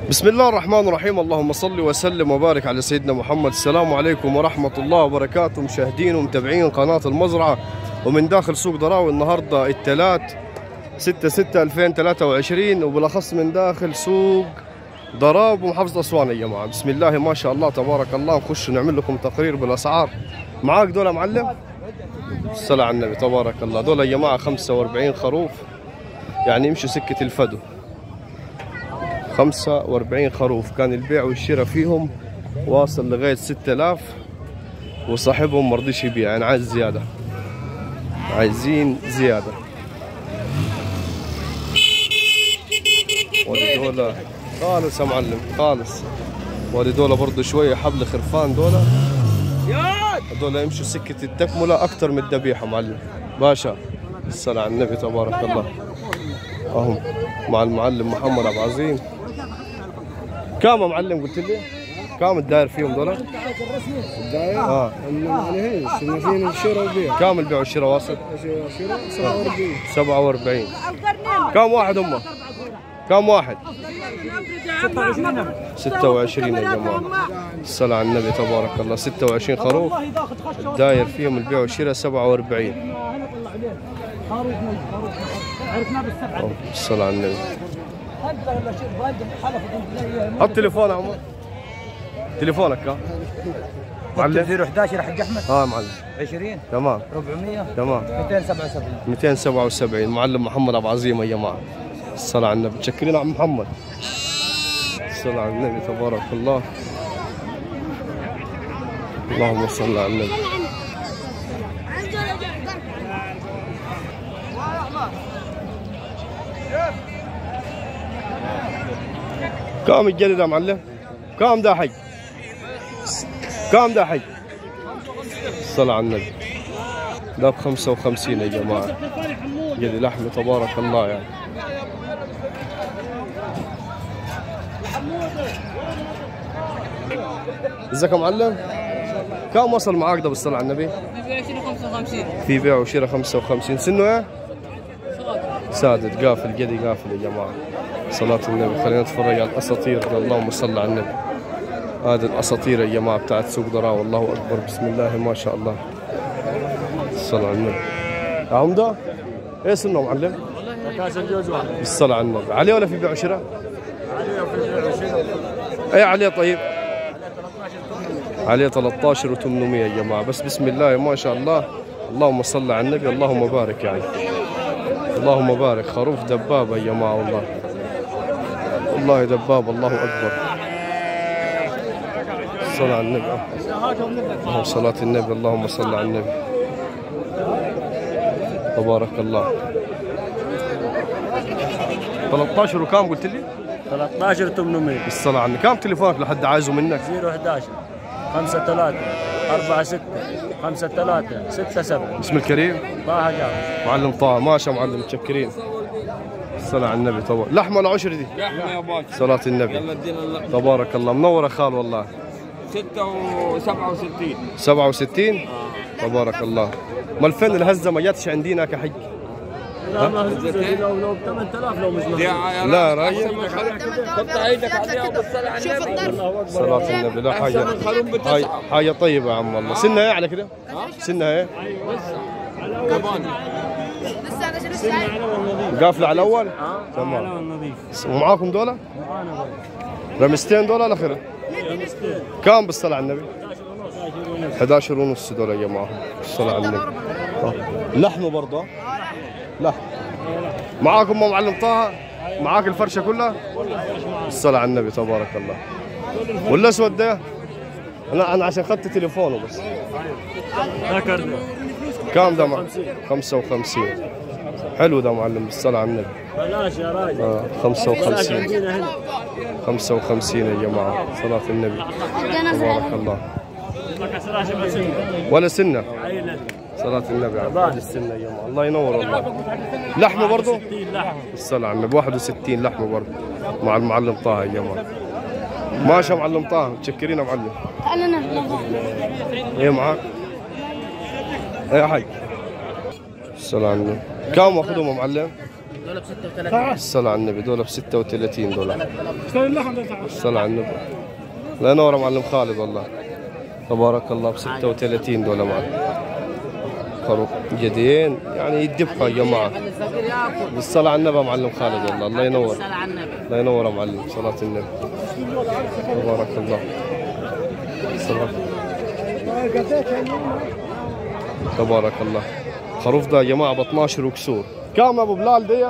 بسم الله الرحمن الرحيم اللهم صل وسلم وبارك على سيدنا محمد السلام عليكم ورحمة الله وبركاته مشاهدين ومتابعين قناة المزرعة ومن داخل سوق ضراوي النهاردة الثلاث 6 6 2023 وبالأخص من داخل سوق ضراب ومحافظة أسوان يا جماعة بسم الله ما شاء الله تبارك الله نخش نعمل لكم تقرير بالأسعار معاك دول يا معلم الصلاة على النبي تبارك الله دول يا جماعة 45 خروف يعني يمشوا سكة الفدو 45 خروف كان البيع والشراء فيهم واصل لغاية 6000 وصاحبهم مرضيش يبيع يعني عايز زيادة عايزين زيادة ولدولة خالص يا معلم خالص ولدولة برضو شوية حبل خرفان دولة هذول يمشوا سكة التكملة أكثر من الذبيحة معلم باشا الصلاة على النبي تبارك الله أهم مع المعلم محمد أبو عظيم كام يا معلم قلت لي؟ كام الداير فيهم دول؟ الداير اه انه عليهش انه فينا الشراء والبيع كام البيع والشراء واصل؟ شراء 47 47 كام واحد هم؟ كام واحد؟ 26 يا جماعة الصلاة على النبي تبارك الله 26 خروف الداير فيهم البيع والشراء 47 أوه، الصلاة على النبي حط تليفون يا عمر تليفونك كام؟ معلم 011 حق احمد اه معلم 20 تمام 400 تمام 277 277 معلم محمد ابو عظيم يا جماعه الصلاة على النبي متشكرين عم محمد الصلاة على النبي تبارك الله اللهم صل على النبي كم الجلد يا معلم؟ كم ده حي؟ كم ده حي؟ الصلاة على النبي ده ب 55 يا جماعة جدي لحمة تبارك الله يعني ازيك يا معلم؟ كم وصل معاك ده بالصلاة على النبي؟ 55 في بيع وشراء 55 سنه ايه؟ سادد قافل جدي قافل يا جماعة صلاة النبي خلينا نتفرج على الأساطير ده. اللهم صل على النبي هذه الأساطير يا جماعة بتاعت سوق ضراوة الله أكبر بسم الله ما شاء الله الصلاة على النبي يا عمدة ايه سنه معلم؟ كاس الجوز واحد بالصلاة على النبي عليه ولا في بيع وشراء؟ اي عليه طيب عليه 13 و800 يا جماعة بس بسم الله ما شاء الله اللهم صل على النبي اللهم بارك يعني اللهم بارك خروف دبابة يا جماعة والله والله دبابة الله أكبر الصلاة على النبي اللهم صلاة النبي اللهم صل على النبي تبارك الله 13 وكام قلت لي؟ 13 800 بالصلاة على النبي كم تليفونك لحد عايزه منك؟ 011 5 3 4 6 5 3 6 7 اسم الكريم طه جابر معلم طه ماشي يا معلم متشكرين الصلاة على النبي طبعا لحمة ولا عشر دي؟ لحمه يا باش صلاة النبي يلا ادينا اللحمه تبارك الله منور يا خال والله 67 67 تبارك الله ما الفن الهزة ما جاتش عندنا كحج لا ما لو لو ب 8000 لو مش دي مهزوم. يا لا، راجل، راجل. أحسن من خروف. حط ايدك عليها وبالصلاة على النبي الله اكبر صلاة النبي لا حاجة احسن من خروف هاي بتسعه حاجة طيبة يا عم والله سنها ايه على كده؟ سنها ايه؟ كمان قافلة على الأول؟ تمام نظيف ومعاكم دولة؟ رمستين دولة على خير كم بالصلاة على النبي؟ 11 ونص دولار يا جماعة الصلاة على النبي آه. لحمه برضه لحم معاكم أم معلم طه معاك الفرشة كلها الصلاة على النبي تبارك الله والأسود ده أنا أنا عشان أخذت تليفونه بس ذكر كم ده مع 55 حلو ده معلم بالصلاة على النبي بلاش يا راجل آه بلاش 55 عندنا هنا 55 يا جماعة صلاة النبي تبارك الله لك سلاش بسنة ولا سنة عيلة صلاة النبي على بعد السنة يا جماعة الله ينور والله لحمة برضه 60 لحم الصلاة على النبي 61 لحمة برضه مع المعلم طه يا جماعة ماشي يا معلم طه متشكرين يا معلم ايه معاك؟ ايه يا حاج الصلاة على النبي كم واخذهم يا معلم؟ دول ب 36 الصلاة على النبي دول ب 36 دولار اشتري اللحم ده تعال الصلاة على النبي لا ينور يا معلم خالد والله تبارك الله ب 36 دولار معلم خروف جديين يعني يدبحوا يا جماعة الفقير ياكل بالصلاة على النبي يا معلم خالد والله الله ينور الصلاة على النبي الله ينور يا معلم صلاة النبي تبارك الله صلاة تبارك الله خروف ده يا جماعة ب 12 وكسور كم ابو بلال دي؟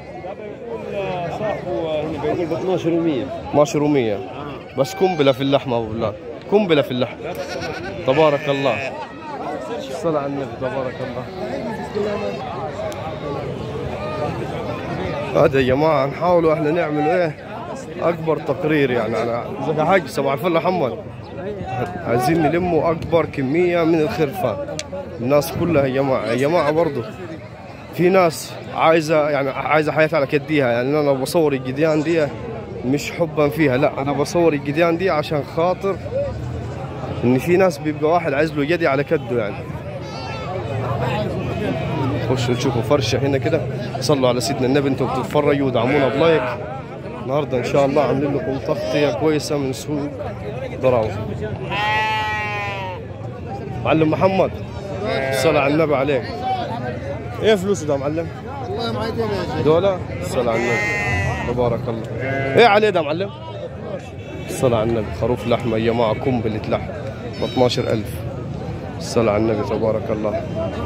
صاحبه هنا بيقول ب 12 و100 12 و100 بس قنبلة في اللحمة ابو بلال قنبلة في اللحم تبارك الله الصلاة على النبي تبارك الله هذا يا جماعة نحاولوا احنا نعمل ايه اكبر تقرير يعني انا ازيك يا حاج صباح الفل يا محمد عايزين نلموا اكبر كمية من الخرفان الناس كلها يا جماعة يا جماعة برضو في ناس عايزة يعني عايزة حياتها على كديها يعني انا بصور الجديان دي مش حبا فيها لا انا بصور الجديان دي عشان خاطر ان في ناس بيبقى واحد عايز له يدي على كده يعني خشوا تشوفوا فرشه هنا كده صلوا على سيدنا النبي انتم بتتفرجوا ودعمونا بلايك النهارده ان شاء الله عاملين لكم تغطيه كويسه من سوق ضراوه معلم محمد الصلاة على النبي عليك ايه فلوسه ده معلم؟ والله معي دولار الصلاة على النبي تبارك الله ايه عليه ده معلم؟ الصلاة على النبي خروف لحمة يا جماعة قنبلة لحم ب 12000 الصلاة على النبي تبارك الله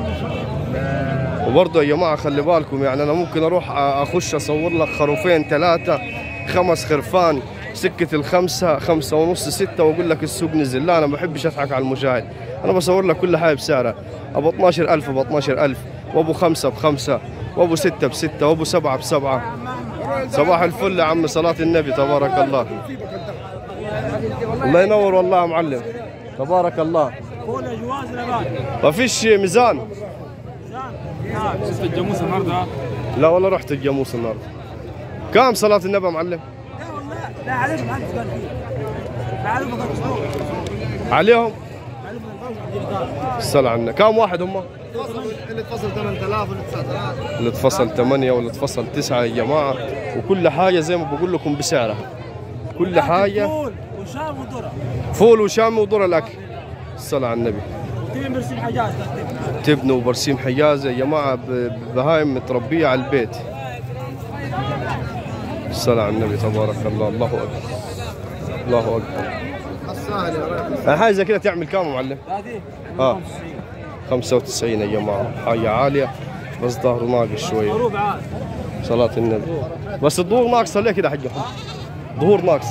وبرضه يا جماعة خلي بالكم يعني أنا ممكن أروح أخش أصور لك خروفين ثلاثة خمس خرفان سكة الخمسة خمسة ونص ستة وأقول لك السوق نزل لا أنا ما بحبش أضحك على المشاهد أنا بصور لك كل حاجة بسعرها أبو 12000 ب 12000 وأبو خمسة بخمسة وأبو ستة بستة وأبو سبعة بسبعة صباح الفل يا عم صلاة النبي تبارك الله الله ينور والله يا معلم تبارك الله ما فيش ميزان شفت الجاموس النهارده لا والله رحت الجاموس النهارده كم صلاة النبي يا معلم لا عليهم ما قال فيه لا عليهم ما قال عليهم الصلاة على النبي كم واحد هم اللي اتفصل 8000 واللي 9000 اللي اتفصل 8 واللي اتفصل 9 يا جماعة وكل حاجة زي ما بقول لكم بسعرها كل حاجة فول وشام وذره فول وشام وذرة الأكل الصلاة على النبي وتبين برسيم حجاز تبنوا وبرسيم حجازة يا جماعة ب- بهايم متربية على البيت الصلاة على النبي تبارك الله الله أكبر الله أكبر السهل يا ريت يعني حاجة زي كده تعمل كام يا معلم؟ هذه ها 95 يا جماعة حاجة عالية بس ظهره ناقص شوية ضروب عاد صلاة النبي بس الظهور ناقصة ليه كده حقهم؟ ظهور ناقصة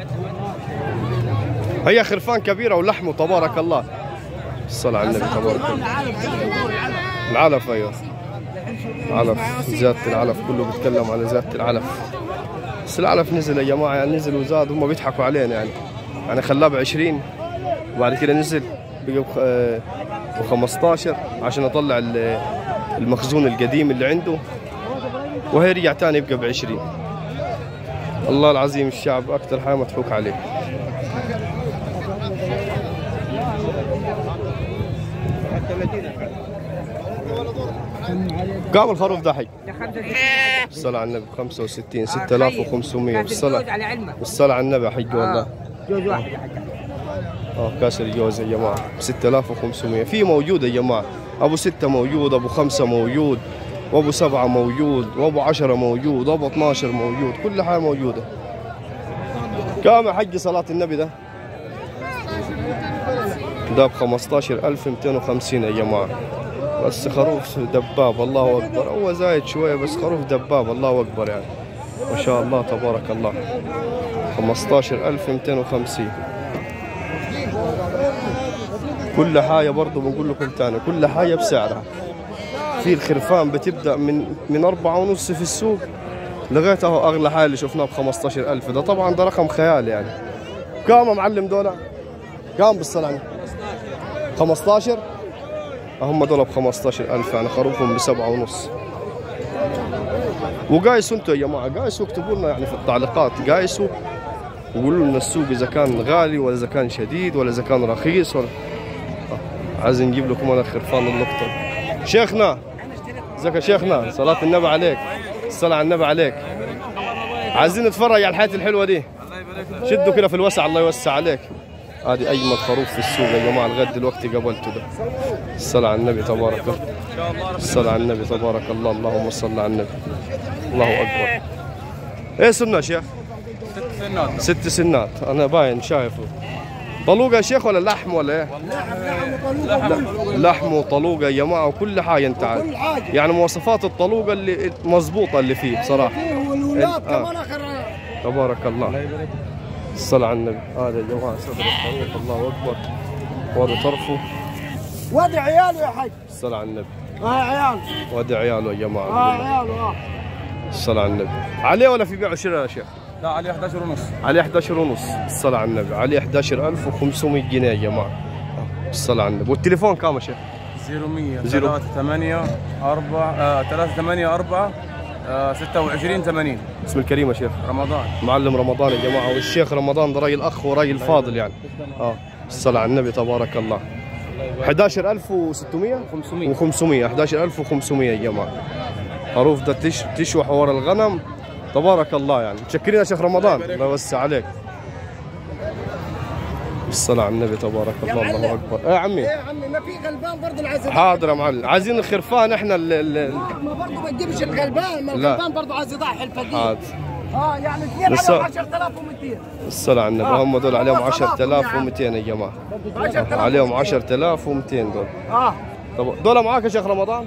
هي خرفان كبيرة ولحمه تبارك الله الصلاة على النبي تبارك الله العلف ايوه علف زيادة العلف كله بيتكلم على زيادة العلف بس العلف نزل يا جماعة يعني نزل وزاد هم بيضحكوا علينا يعني يعني خلاه ب 20 وبعد كده نزل بقى ب 15 عشان اطلع ال- المخزون القديم اللي عنده وهيرجع تاني يبقى ب 20 الله العظيم الشعب اكثر حاجه مضحوك عليه كم الخروف ده حي؟ الصلاة على النبي 65 6500 بالصلاة على علمك بالصلاة على النبي يا حج والله جوز واحد يا حاج اه كاس الجوز يا جماعة 6500 في موجود يا جماعة أبو ستة موجود أبو خمسة موجود وأبو سبعة موجود وأبو عشرة موجود وأبو 12 موجود كل حاجة موجودة كم يا حج صلاة النبي ده؟ ده ب 15250 يا جماعة بس خروف دباب الله أكبر هو زايد شوية بس خروف دباب الله أكبر يعني ما شاء الله تبارك الله 15250 كل حاجة برضو بنقول لكم تاني كل حاجة بسعرها في الخرفان بتبدأ من من أربعة ونص في السوق لغاية أهو أغلى حاجة اللي شفناه ب 15000 ده طبعا ده رقم خيالي يعني كام يا معلم دولار؟ كام بالصلاة على النبي؟ 15 هم دول ب 15000 يعني خروفهم بسبعة ونص وقايسوا انتوا يا جماعة قايسوا اكتبوا لنا يعني في التعليقات قايسوا وقولوا لنا السوق اذا كان غالي ولا اذا كان شديد ولا اذا كان رخيص ولا آه، عايز نجيب لكم انا خرفان اللقطة شيخنا ازيك يا شيخنا صلاة النبي عليك الصلاة على النبي عليك عايزين نتفرج على الحياة الحلوة دي شدوا كده في الوسع الله يوسع عليك هذه أجمل خروف في السوق يا جماعة لغاية دلوقتي قبلته ده الصلاة على النبي تبارك الله الصلاة على النبي تبارك الله اللهم صل على النبي الله أكبر إيه سنة يا شيخ ست سنات ست سنات أنا باين شايفه طلوقة يا شيخ ولا لحم ولا إيه لحم وطلوقة يا جماعة وكل حاجة أنت عارف يعني مواصفات الطلوقة اللي مضبوطة اللي فيه بصراحة والولاد آه. كمان اخر تبارك الله الصلاة على النبي هذا يا جماعة صدر الخروف الله أكبر وهذا طرفه وادي عياله يا حاج الصلاة على النبي اه عياله وهذا عياله يا اه جماعة عياله اه الصلاة على النبي عليه ولا في بيع وشراء يا شيخ لا عليه 11 ونص عليه 11 ونص الصلاة على النبي عليه 11500 جنيه يا جماعة آه، الصلاة على النبي والتليفون كام يا شيخ 0100 زيرو. 3 8 4 3 8 4 26 80 اسم الكريم يا شيخ رمضان معلم رمضان يا جماعة والشيخ رمضان ده راجل أخ وراجل فاضل يعني اه الصلاة على النبي تبارك الله 11600 500 و500 11500 يا جماعة خروف ده تش تشوح ورا الغنم تبارك الله يعني متشكرين يا شيخ رمضان الله يوسع عليك الصلاة على النبي تبارك الله الله أكبر إيه يا عمي ايه يا عمي ما في غلبان برضه العايز حاضر يا معلم عايزين الخرفان احنا ال- ال- ما برضه ما تجيبش الغلبان ما لا. الغلبان برضه عايز يضحي الفقير حاضر اه يعني اثنين بس- عليهم 10200 الصلاة على النبي آه. هم دول عليهم هو صلاة 10200 يا جماعة 10000 عليهم 10200 دول اه طب دول معاك يا شيخ رمضان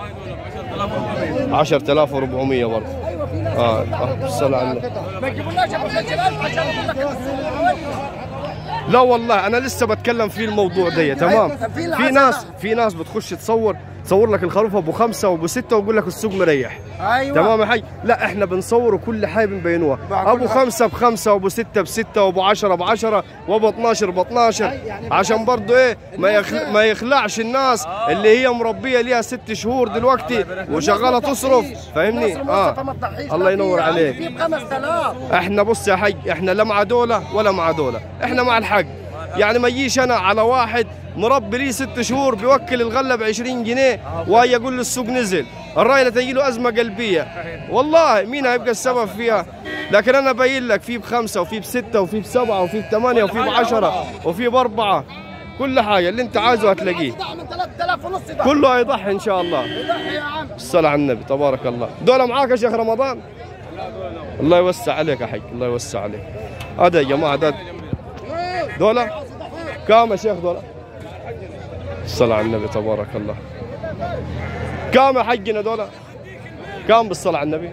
10400 برضه ايوه في ناس اه آه، الصلاة على النبي ما يجيبولناش ابو 6000 عشان يقول لك لا والله انا لسه بتكلم في الموضوع ده تمام في في العسل ناس بقى. في ناس بتخش تصور تصور لك الخروف ابو خمسه وابو سته ويقول لك السوق مريح ايوه تمام يا حي لا احنا بنصور كل حاجه بنبينوها بعد ابو كل حاجة. خمسه بخمسه وابو سته بسته وابو 10 بعشرة وابو 12 ب 12 يعني عشان برضه ايه ما يخل... ما يخلعش الناس اللي هي مربيه ليها ست شهور دلوقتي وشغاله تصرف فاهمني اه اه الله ينور عليك. في ب 5000 احنا بص يا حي احنا لا مع دولة ولا مع دولة احنا مع الحق يعني ما يجيش انا على واحد مربي لي ست شهور بيوكل الغله ب 20 جنيه وهي يقول له السوق نزل الراجل تجي له ازمه قلبيه والله مين هيبقى السبب فيها لكن انا باين لك في بخمسه وفي بسته وفي بسبعه وفي بثمانيه وفي بعشره وفي باربعه كل حاجه اللي انت عايزه هتلاقيه ضاع من 3000 ونص ده كله هيضحي ان شاء الله ضحي يا عم الصلاة على النبي تبارك الله دولة معاك يا شيخ رمضان الله يوسع عليك يا حي الله يوسع عليك هذا يا جماعة ده دولة كام يا شيخ دولة الصلاة على النبي تبارك الله كام يا حجنا دولة كام بالصلاة على النبي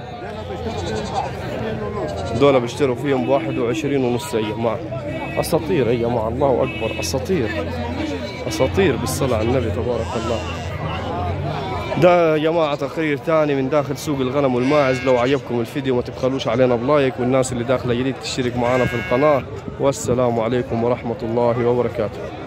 دولة بيشتروا فيهم بواحد وعشرين ونص يا جماعة أساطير يا جماعة الله أكبر أساطير أساطير بالصلاة على النبي تبارك الله ده يا جماعة تقرير ثاني من داخل سوق الغنم والماعز لو عجبكم الفيديو ما تبخلوش علينا بلايك والناس اللي داخلة جديد تشترك معنا في القناة والسلام عليكم ورحمة الله وبركاته